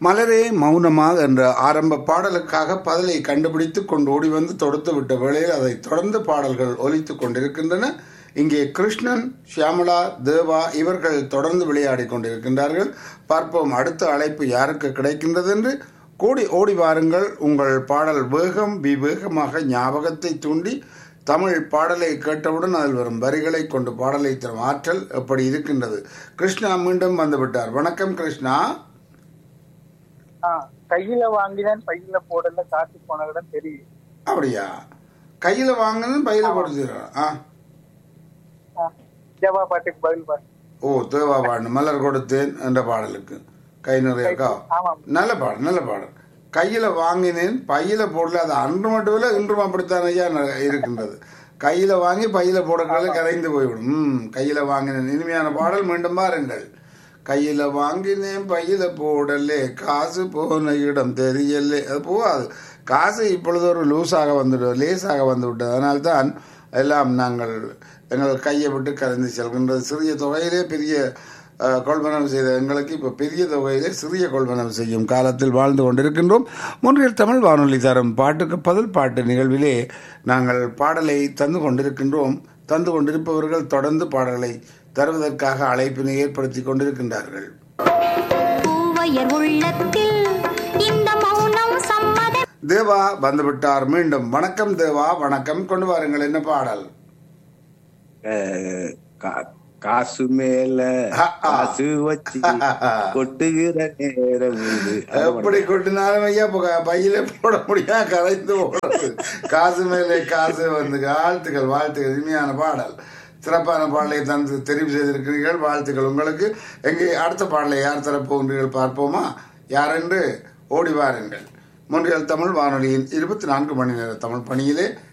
மலரே மௌனமாக என்ற ஆரம்ப பாடலுக்காக பதிலை கண்டுபிடித்து கொண்டு ஓடி வந்து தொடுத்து விட்ட வேளையில் அதை தொடர்ந்து பாடல்கள் ஒலித்துக் கொண்டிருக்கின்றன இங்கே கிருஷ்ணன் ஷியாமலா தேவா இவர்கள் தொடர்ந்து விளையாடி கொண்டிருக்கின்றார்கள் பார்ப்போம் அடுத்த அழைப்பு யாருக்கு கிடைக்கின்றது என்று கூடி ஓடி வாருங்கள் உங்கள் பாடல் வேகம் விவேகமாக ஞாபகத்தை தூண்டி தமிழ் பாடலை கேட்டவுடன் அதில் வரும் வரிகளை கொண்டு பாடலை தரும் ஆற்றல் எப்படி இருக்கின்றது கிருஷ்ணா மீண்டும் வந்துவிட்டார் வணக்கம் கிருஷ்ணா ஆ, கையில வாங்கினேன் பையில போடல காசு போனதுடன் தெரியும் அப்படியா கையில வாங்கினது பையில கொடுத்துருக்கான் ஆ ஆ, ஜவா பாட்டுக்கு பதில் பாட்டு ஓ தேவா பாடு மலர் கொடுத்தேன் என்ற பாடலுக்கு கை நிறைய இருக்கா ஆமாம் நல்ல பாடல் நல்ல பாடல் கையில வாங்கினேன் பையில போடல அது அன்று மட்டும் இல்லை இன்றும் அப்படித்தான் ஐயா ந- இருக்கின்றது கையில வாங்கி பையில போடக்கிறது கரைந்து போய்விடும் ம் கையில வாங்கினேன் இனிமையான பாடல் மீண்டும் பாருங்கள் கையில வாங்கினேன் பையில போடலே காசு போன இடம் தெரியலே அது போகாது காசு இப்பொழுது ஒரு லூஸாக வந்துவிட்டது லேசாக வந்து விட்டது அதனால்தான் எல்லாம் நாங்கள் எங்கள் கையை விட்டு கரைந்து செல்கின்றது சிறிய தொகையிலே பெரிய அஹ், கொள்வனவு செய்த எங்களுக்கு இப்போ பெரிய தொகையிலே சிறிய கொள்வனவு செய்யும் காலத்தில் வாழ்ந்து கொண்டிருக்கின்றோம் முன்றில் தமிழ் வானொலி தரும் பாட்டுக்கு பதில் பாட்டு நிகழ்விலே நாங்கள் பாடலை தந்து கொண்டிருக்கின்றோம் தந்து கொண்டிருப்பவர்கள் தொடர்ந்து பாடலை தருவதற்காக அழைப்பினை ஏற்படுத்தி கொண்டிருக்கின்றார்கள் பூவையர் உள்ளத்தில் இந்த மௌனம் சம்மத தேவா வந்துவிட்டார் மீண்டும் வணக்கம் தேவா வணக்கம் கொண்டு வாருங்கள் என்ன பாடல் அஹ் கா- காசு மேல ஆ, ஆ. காசு வச்சு கொட்டுகிற நேரம் இது எப்படி கொட்டினாலும் ஐயா இப்ப க- பையில போட முடியாது கரைந்து போடுறது காசு மேலே காசு வந்து வாழ்த்துக்கள் வாழ்த்துக்கள் இனிமையான பாடல் சிறப்பான பாடலை தந்து தெரிவு செய்திருக்கிறீர்கள் வாழ்த்துக்கள் உங்களுக்கு எங்கே அடுத்த பாடலை யார் தரப்போகின்றீர்கள் பார்ப்போமா யாரென்று ஓடி வாருங்கள் முன்றியல் தமிழ் வானொலியின் இருபத்தி நான்கு மணி நேர தமிழ் பணியிலே